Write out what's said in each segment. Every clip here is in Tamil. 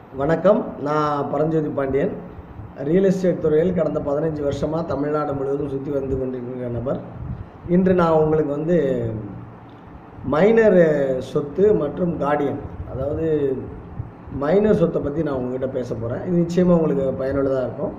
வணக்கம் நான் பரஞ்சோதி பாண்டியன் ரியல் எஸ்டேட் துறையில் கடந்த பதினஞ்சு வருஷமாக தமிழ்நாடு முழுவதும் சுற்றி வந்து கொண்டிருக்கிற நபர் இன்று நான் உங்களுக்கு வந்து மைனர் சொத்து மற்றும் கார்டியன் அதாவது மைனர் சொத்தை பற்றி நான் உங்ககிட்ட பேச போகிறேன் இது நிச்சயமாக உங்களுக்கு பயனுள்ளதாக இருக்கும்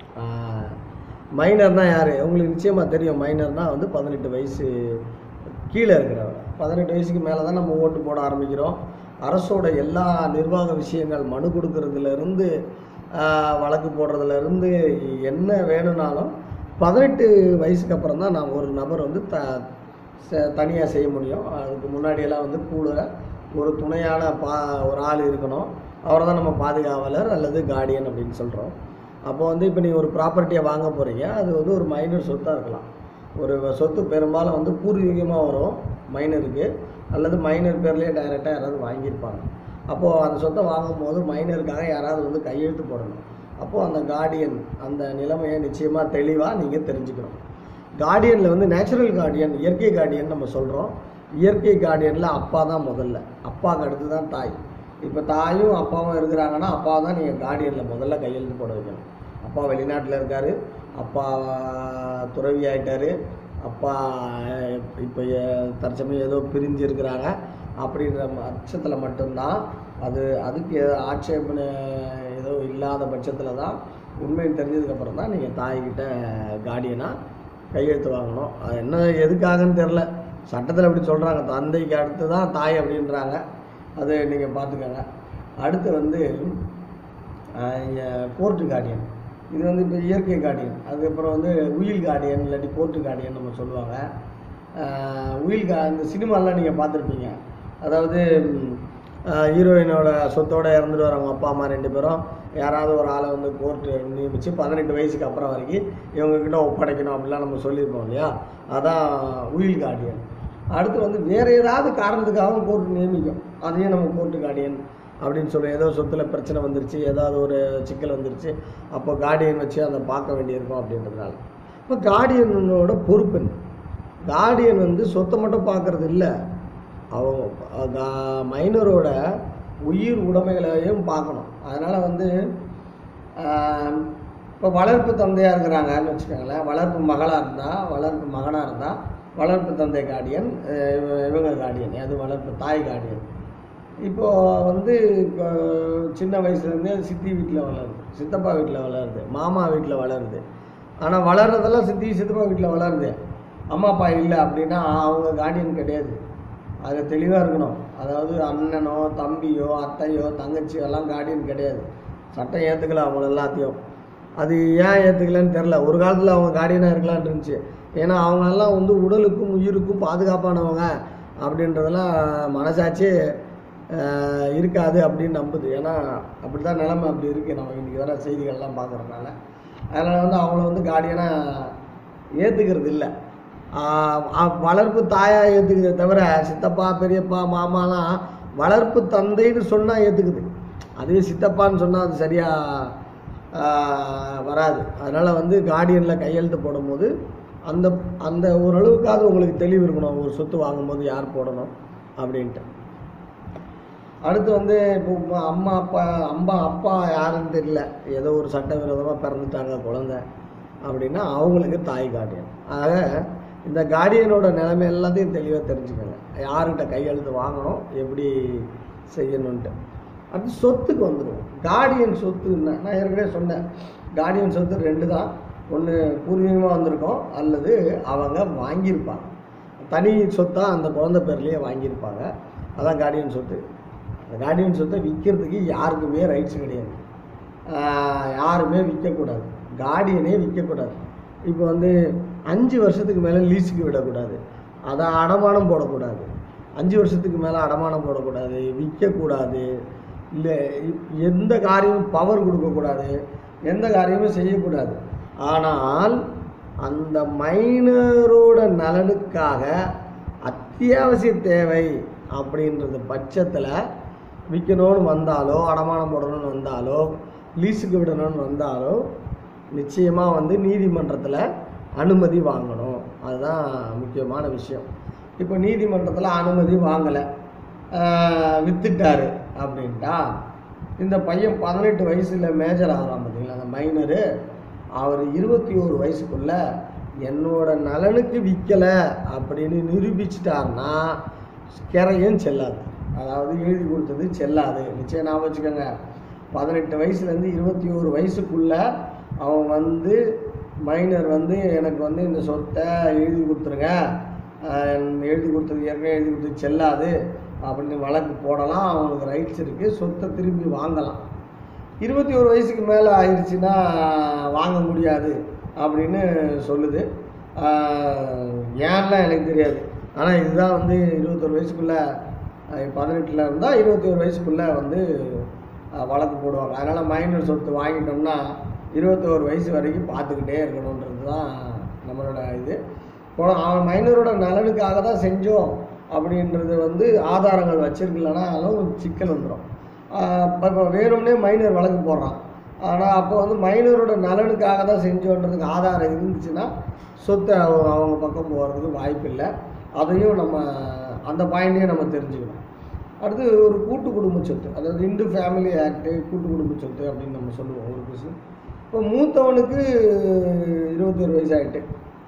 மைனர்னா யார் உங்களுக்கு நிச்சயமாக தெரியும் மைனர்னால் வந்து பதினெட்டு வயசு கீழே இருக்கிறவங்க பதினெட்டு வயசுக்கு மேலே தான் நம்ம ஓட்டு போட ஆரம்பிக்கிறோம் அரசோட எல்லா நிர்வாக விஷயங்கள் மனு கொடுக்கறதுலேருந்து வழக்கு போடுறதுலேருந்து என்ன வேணும்னாலும் பதினெட்டு வயசுக்கு அப்புறம் தான் நான் ஒரு நபர் வந்து த தனியாக செய்ய முடியும் அதுக்கு முன்னாடியெல்லாம் வந்து கூட ஒரு துணையான பா ஒரு ஆள் இருக்கணும் அவரை தான் நம்ம பாதுகாவலர் அல்லது கார்டியன் அப்படின்னு சொல்கிறோம் அப்போ வந்து இப்போ நீங்கள் ஒரு ப்ராப்பர்ட்டியை வாங்க போகிறீங்க அது வந்து ஒரு மைனர் சொத்தாக இருக்கலாம் ஒரு சொத்து பெரும்பாலும் வந்து பூர்வீகமாக வரும் மைனருக்கு அல்லது மைனர் பேர்லேயே டைரெக்டாக யாராவது வாங்கியிருப்பாங்க அப்போது அந்த சொத்தை வாங்கும்போது மைனருக்காக யாராவது வந்து கையெழுத்து போடணும் அப்போது அந்த கார்டியன் அந்த நிலைமையை நிச்சயமாக தெளிவாக நீங்கள் தெரிஞ்சுக்கணும் கார்டியனில் வந்து நேச்சுரல் கார்டியன் இயற்கை கார்டியன் நம்ம சொல்கிறோம் இயற்கை கார்டியனில் அப்பா தான் முதல்ல அப்பாவுக்கு அடுத்து தான் தாய் இப்போ தாயும் அப்பாவும் இருக்கிறாங்கன்னா அப்பா தான் நீங்கள் கார்டியனில் முதல்ல கையெழுத்து போட வைக்கணும் அப்பா வெளிநாட்டில் இருக்கார் அப்பா துறவி ஆகிட்டார் அப்பா இப்போ தற்சமயம் ஏதோ பிரிஞ்சு இருக்கிறாங்க அப்படின்ற பட்சத்தில் மட்டும்தான் அது அதுக்கு ஆட்சேபனை ஏதோ இல்லாத பட்சத்தில் தான் உண்மை தெரிஞ்சதுக்கப்புறம் தான் நீங்கள் தாய்கிட்ட கார்டியனாக கையெழுத்து வாங்கணும் அது என்ன எதுக்காகன்னு தெரில சட்டத்தில் அப்படி சொல்கிறாங்க தந்தைக்கு அடுத்து தான் தாய் அப்படின்றாங்க அது நீங்கள் பார்த்துக்கோங்க அடுத்து வந்து கோர்ட்டு கார்டியன் இது வந்து இப்போ இயற்கை கார்டியன் அதுக்கப்புறம் வந்து உயில் கார்டியன் இல்லாட்டி கோர்ட்டு கார்டியன் நம்ம சொல்லுவாங்க உயில் கா இந்த சினிமாலாம் நீங்கள் பார்த்துருப்பீங்க அதாவது ஹீரோயினோட சொத்தோடு இறந்துட்டு வரவங்க அப்பா அம்மா ரெண்டு பேரும் யாராவது ஒரு ஆளை வந்து கோர்ட்டு நியமித்து பதினெட்டு வயசுக்கு அப்புறம் வரைக்கும் இவங்கக்கிட்ட ஒப்படைக்கணும் அப்படிலாம் நம்ம சொல்லியிருப்போம் இல்லையா அதான் உயில் கார்டியன் அடுத்து வந்து வேறு ஏதாவது காரணத்துக்காகவும் கோர்ட்டு நியமிக்கும் அதையும் நம்ம கோர்ட்டு கார்டியன் அப்படின்னு சொல்லி ஏதோ சொத்தில் பிரச்சனை வந்துருச்சு ஏதாவது ஒரு சிக்கல் வந்துருச்சு அப்போ கார்டியன் வச்சு அதை பார்க்க வேண்டியிருக்கும் அப்படின்றதுனால இப்போ கார்டியனோட பொறுப்பு கார்டியன் வந்து சொத்தை மட்டும் பார்க்குறது இல்லை அவங்க மைனரோட உயிர் உடைமைகளையும் பார்க்கணும் அதனால் வந்து இப்போ வளர்ப்பு தந்தையாக இருக்கிறாங்கன்னு வச்சுக்கோங்களேன் வளர்ப்பு மகளாக இருந்தால் வளர்ப்பு மகனாக இருந்தால் வளர்ப்பு தந்தை கார்டியன் இவங்க கார்டியன் அது வளர்ப்பு தாய் கார்டியன் இப்போது வந்து இப்போ சின்ன வயசுலேருந்தே அது சித்தி வீட்டில் வளருது சித்தப்பா வீட்டில் வளருது மாமா வீட்டில் வளருது ஆனால் வளர்றதெல்லாம் சித்தி சித்தப்பா வீட்டில் வளருது அம்மா அப்பா இல்லை அப்படின்னா அவங்க கார்டியன் கிடையாது அதில் தெளிவாக இருக்கணும் அதாவது அண்ணனோ தம்பியோ அத்தையோ தங்கச்சியோ எல்லாம் கார்டியன் கிடையாது சட்டம் ஏற்றுக்கல அவங்க எல்லாத்தையும் அது ஏன் ஏற்றுக்கலன்னு தெரில ஒரு காலத்தில் அவங்க கார்டியனாக இருக்கலான் இருந்துச்சு ஏன்னா அவங்களெல்லாம் வந்து உடலுக்கும் உயிருக்கும் பாதுகாப்பானவங்க அப்படின்றதெல்லாம் மனசாட்சி இருக்காது அப்படின்னு நம்புது ஏன்னா அப்படி தான் நிலமை அப்படி இருக்குது நம்ம இன்றைக்கி வர செய்திகள்லாம் பார்க்குறதுனால அதனால் வந்து அவங்கள வந்து கார்டியனாக ஏற்றுக்கிறது இல்லை வளர்ப்பு தாயாக ஏற்றுக்குதே தவிர சித்தப்பா பெரியப்பா மாமாலாம் வளர்ப்பு தந்தைன்னு சொன்னால் ஏற்றுக்குது அதுவே சித்தப்பான்னு சொன்னால் அது சரியாக வராது அதனால் வந்து கார்டியனில் கையெழுத்து போடும்போது அந்த அந்த ஓரளவுக்காவது உங்களுக்கு தெளிவு இருக்கணும் ஒரு சொத்து வாங்கும்போது யார் போடணும் அப்படின்ட்டு அடுத்து வந்து இப்போ அம்மா அப்பா அம்மா அப்பா யாருன்னு தெரியல ஏதோ ஒரு சட்டவிரோதமாக பிறந்துட்டாங்க குழந்த அப்படின்னா அவங்களுக்கு தாய் கார்டியன் ஆக இந்த கார்டியனோட நிலைமை எல்லாத்தையும் தெளிவாக தெரிஞ்சுக்கோங்க யார்கிட்ட கையெழுத்து வாங்கணும் எப்படி செய்யணுன்ட்டு அடுத்து சொத்துக்கு வந்துடும் கார்டியன் சொத்துன்னா நான் ஏற்கனவே சொன்னேன் கார்டியன் சொத்து ரெண்டு தான் ஒன்று பூர்வீகமாக வந்திருக்கோம் அல்லது அவங்க வாங்கியிருப்பாங்க தனி சொத்தாக அந்த குழந்தை பேர்லேயே வாங்கியிருப்பாங்க அதான் கார்டியன் சொத்து அந்த கார்டியன் சொத்தை விற்கிறதுக்கு யாருக்குமே ரைட்ஸ் கிடையாது யாருமே விற்கக்கூடாது கார்டியனே விற்கக்கூடாது இப்போ வந்து அஞ்சு வருஷத்துக்கு மேலே லீஸுக்கு விடக்கூடாது அதை அடமானம் போடக்கூடாது அஞ்சு வருஷத்துக்கு மேலே அடமானம் போடக்கூடாது விற்கக்கூடாது இல்லை எந்த காரியமும் பவர் கொடுக்கக்கூடாது எந்த காரியமும் செய்யக்கூடாது ஆனால் அந்த மைனரோட நலனுக்காக அத்தியாவசிய தேவை அப்படின்றது பட்சத்தில் விற்கணும்னு வந்தாலோ அடமானம் போடணும்னு வந்தாலோ லீஸுக்கு விடணும்னு வந்தாலோ நிச்சயமாக வந்து நீதிமன்றத்தில் அனுமதி வாங்கணும் அதுதான் முக்கியமான விஷயம் இப்போ நீதிமன்றத்தில் அனுமதி வாங்கலை விற்றுட்டாரு அப்படின்ட்டா இந்த பையன் பதினெட்டு வயசில் மேஜர் ஆகிறான் பார்த்தீங்களா அந்த மைனரு அவர் இருபத்தி ஒரு வயசுக்குள்ள என்னோட நலனுக்கு விற்கலை அப்படின்னு நிரூபிச்சிட்டாருன்னா கிரையும் செல்லாது அதாவது எழுதி கொடுத்தது செல்லாது நிச்சயம் ஞாபகம் வச்சுக்கோங்க பதினெட்டு வயசுலேருந்து இருபத்தி ஒரு வயசுக்குள்ள அவன் வந்து மைனர் வந்து எனக்கு வந்து இந்த சொத்தை எழுதி கொடுத்துருங்க ஆஹ் எழுதி கொடுத்தது ஏற்கனவே எழுதி கொடுத்தது செல்லாது அப்படின்னு வழக்கு போடலாம் அவனுக்கு ரைட்ஸ் இருக்குது சொத்தை திரும்பி வாங்கலாம் இருபத்தி ஒரு வயசுக்கு மேலே ஆயிடுச்சுன்னா வாங்க முடியாது அப்படின்னு சொல்லுது ஆஹ் ஏன்லாம் எனக்கு தெரியாது ஆனால் இதுதான் வந்து இருபத்தொரு வயசுக்குள்ளே பதினெட்டில் இருந்தால் இருபத்தி ஒரு வயசுக்குள்ளே வந்து ஆஹ் வழக்கு போடுவாங்க அதனால் மைனர் சொத்து வாங்கிட்டோம்னா இருபத்தோரு வயசு வரைக்கும் பார்த்துக்கிட்டே இருக்கணுன்றது தான் நம்மளோட இது இப்போ அவன் மைனரோட நலனுக்காக தான் செஞ்சோம் அப்படின்றது வந்து ஆதாரங்கள் வச்சிருக்கலனாலும் சிக்கல் வந்துடும் இப்போ வேணும்னே மைனர் வழக்கு போடுறான் ஆனால் அப்போ வந்து மைனரோட நலனுக்காக தான் செஞ்சோன்றதுக்கு ஆதாரம் இருந்துச்சுன்னா சொத்தை அவங்க அவங்க பக்கம் போகிறதுக்கு வாய்ப்பு இல்லை அதையும் நம்ம அந்த பாயிண்ட்டையும் நம்ம தெரிஞ்சுக்கணும் அடுத்து ஒரு கூட்டு குடும்ப சொத்து அதாவது இந்து ஃபேமிலி ஆக்டு கூட்டு குடும்ப சொத்து அப்படின்னு நம்ம சொல்லுவோம் ஒரு விஷயம் இப்போ மூத்தவனுக்கு இருபத்தொரு வயசு ஆகிட்டு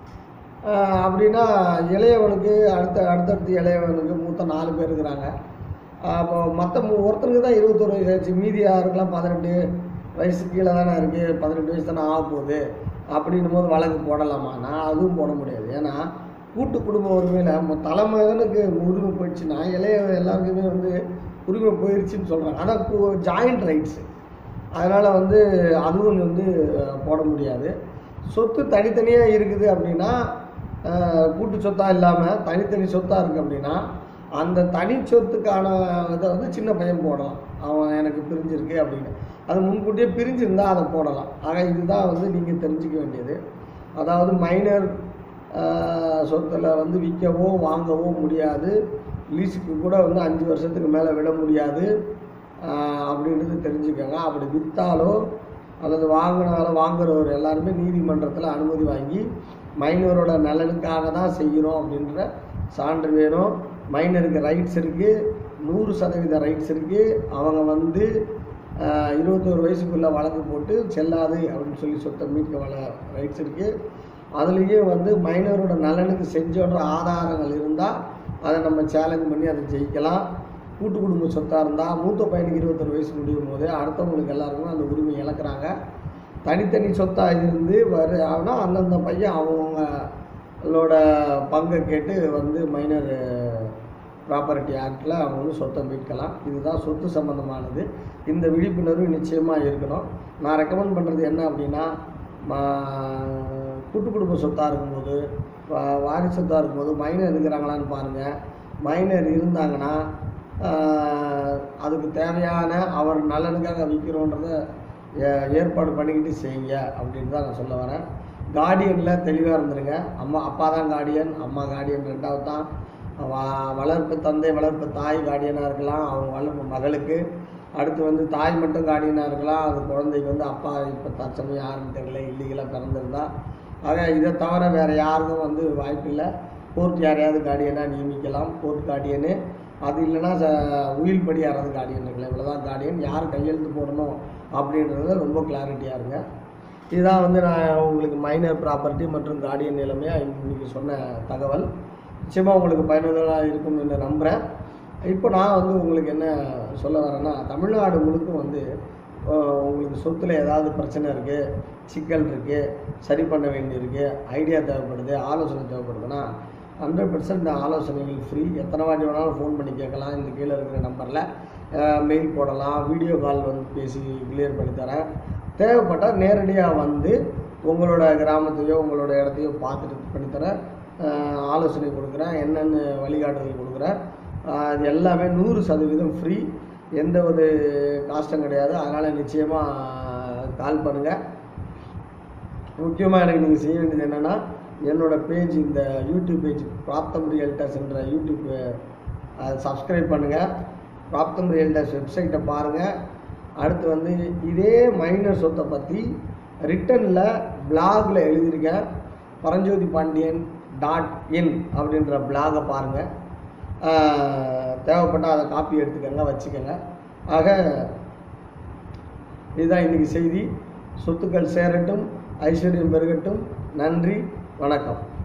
அப்படின்னா இளையவனுக்கு அடுத்த அடுத்தடுத்து இளையவனுக்கு மூத்த நாலு பேர் இருக்கிறாங்க அப்போ மற்ற ஒருத்தனுக்கு தான் இருபத்தொரு வயசு ஆச்சு மீதி யாருக்கெல்லாம் பதினெட்டு வயசு கீழே தானே இருக்குது பதினெட்டு வயசு தானே ஆக போகுது அப்படின்னும் போது வழக்கு போடலாமான்னா அதுவும் போட முடியாது ஏன்னா கூட்டு குடும்ப உரிமையில் மொ- தலைமகனுக்கு உரிமை போயிடுச்சுன்னா இளைய எல்லாருக்குமே வந்து உரிமை போயிடுச்சுன்னு சொல்கிறாங்க ஆனால் ஜாயிண்ட் ரைட்ஸு அதனால் வந்து அதுவும் வந்து அஹ், போட முடியாது சொத்து தனித்தனியாக இருக்குது அப்படின்னா அஹ், கூட்டு சொத்தாக இல்லாமல் தனித்தனி சொத்தாக இருக்குது அப்படின்னா அந்த தனி சொத்துக்கான இதை வந்து சின்ன பையன் போடலாம் அவன் எனக்கு பிரிஞ்சிருக்கு அப்படின்னு அது முன்கூட்டியே பிரிஞ்சிருந்தா அதை போடலாம் ஆக இதுதான் வந்து நீங்கள் தெரிஞ்சுக்க வேண்டியது அதாவது மைனர் சொத்தில் வந்து விற்கவோ வாங்கவோ முடியாது லீஸுக்கு கூட வந்து அஞ்சு வருஷத்துக்கு மேலே விட முடியாது ஆஹ் அப்படின்றது தெரிஞ்சுக்கோங்க அப்படி விற்றாலோ அல்லது வாங்கினாலோ வாங்குறவர் எல்லாருமே நீதிமன்றத்தில் அனுமதி வாங்கி மைனரோட நலனுக்காக தான் செய்கிறோம் அப்படின்ற சான்று வேணும் மைனருக்கு ரைட்ஸ் இருக்குது நூறு சதவீத ரைட்ஸ் இருக்குது அவங்க வந்து ஆஹ் இருபத்தோரு வயசுக்குள்ளே வழக்கு போட்டு செல்லாது அப்படின்னு சொல்லி சொத்தை மீட்க வள ரைட்ஸ் இருக்குது அதுலேயும் வந்து மைனரோட நலனுக்கு செஞ்சோன்ற ஆதாரங்கள் இருந்தால் அதை நம்ம சேலஞ்ச் பண்ணி அதை ஜெயிக்கலாம் கூட்டு குடும்ப சொத்தாக இருந்தால் மூத்த பையனுக்கு இருபத்தொரு வயசு முடியும் போது அடுத்தவங்களுக்கு எல்லாருக்குமே அந்த உரிமை இழக்கிறாங்க தனித்தனி சொத்தாக இருந்து வரு ஆனால் அந்தந்த பையன் அவங்களோட பங்கை கேட்டு வந்து மைனர் ப்ராப்பர்ட்டி ஆக்டில் அவங்க வந்து சொத்தை மீட்கலாம் இதுதான் சொத்து சம்மந்தமானது இந்த விழிப்புணர்வு நிச்சயமாக இருக்கணும் நான் ரெக்கமெண்ட் பண்ணுறது என்ன அப்படின்னா மா- கூட்டு குடும்ப சொத்தாக இருக்கும்போது வா- வாரிசு சொத்தாக இருக்கும்போது மைனர் இருக்கிறாங்களான்னு பாருங்கள் மைனர் இருந்தாங்கன்னா ஆஹ், அதுக்கு தேவையான அவர் நலனுக்காக விற்கிறோன்றத ஏ- ஏற்பாடு பண்ணிக்கிட்டு செய்யுங்க அப்படின்னு தான் நான் சொல்ல வரேன் கார்டியனில் தெளிவாக இருந்துருங்க அம்மா அப்பா தான் கார்டியன் அம்மா கார்டியன் ரெண்டாவது தான் வ வளர்ப்பு தந்தை வளர்ப்பு தாய் கார்டியனாக இருக்கலாம் அவங்க வளர்ப்பு மகளுக்கு அடுத்து வந்து தாய் மட்டும் கார்டியனாக இருக்கலாம் அது குழந்தைக்கு வந்து அப்பா இப்போ தற்சமயம் யாருன்னு தெரியல இல்லீகலாக பிறந்திருந்தா ஆக இதை தவிர வேறு யாருக்கும் வந்து வாய்ப்பில்லை கோர்ட் யாரையாவது கார்டியனாக நியமிக்கலாம் கோர்ட் கார்டியனு அது இல்லைன்னா ச- உயில் படி யாராவது கார்டியன் இருக்கலாம் இவ்வளோதான் கார்டியன் யார் கையெழுத்து போடணும் அப்படின்றத ரொம்ப கிளாரிட்டியாக இருங்க இதுதான் வந்து நான் உங்களுக்கு மைனர் ப்ராப்பர்ட்டி மற்றும் கார்டியன் நிலைமையாக இன்னைக்கு சொன்ன தகவல் நிச்சயமாக உங்களுக்கு பயனுள்ளதாக இருக்கும்னு நான் நம்புகிறேன் இப்போ நான் வந்து உங்களுக்கு என்ன சொல்ல வரேன்னா தமிழ்நாடு முழுக்க வந்து அஹ், உங்களுக்கு சொத்துல ஏதாவது பிரச்சனை இருக்குது சிக்கல் இருக்குது சரி பண்ண வேண்டியிருக்கு ஐடியா தேவைப்படுது ஆலோசனை தேவைப்படுதுன்னா ஹண்ட்ரட் பர்சன்ட் ஆலோசனைகள் ஃப்ரீ எத்தனை வாட்டி வேணாலும் ஃபோன் பண்ணி கேட்கலாம் இந்த கீழே இருக்கிற நம்பரில் மெயில் போடலாம் வீடியோ கால் வந்து பேசி கிளியர் பண்ணி தரேன் தேவைப்பட்டால் நேரடியாக வந்து உங்களோட கிராமத்தையோ உங்களோட இடத்தையோ பார்த்துட்டு பண்ணித்தரேன் அஹ் ஆலோசனை கொடுக்குறேன் என்னென்ன வழிகாட்டுதல் கொடுக்குறேன் அஹ் இது எல்லாமே நூறு சதவீதம் ஃப்ரீ எந்த ஒரு காஸ்ட்டும் கிடையாது அதனால் நிச்சயமாக கால் பண்ணுங்கள் முக்கியமாக எனக்கு நீங்கள் செய்ய வேண்டியது என்னென்னா என்னோட பேஜ் இந்த யூடியூப் பேஜ் பிராப்தம் ரியல்டர்ஸ் என்ற யூடியூப் சப்ஸ்கிரைப் பண்ணுங்கள் பிராப்தம் ரியல்டர்ஸ் வெப்சைட்டை பாருங்கள் அடுத்து வந்து இதே மைனர் சொத்தை பற்றி ரிட்டனில் பிளாகில் எழுதியிருக்கேன் பரஞ்சோதி பாண்டியன் டாட் இன் அப்படின்ற பிளாகை பாருங்கள் தேவைப்பட்டால் அதை காப்பி எடுத்துக்கோங்க வச்சுக்கோங்க ஆக இதுதான் இன்னைக்கு செய்தி சொத்துக்கள் சேரட்டும் ஐஸ்வர்யம் பெருகட்டும் நன்றி வணக்கம்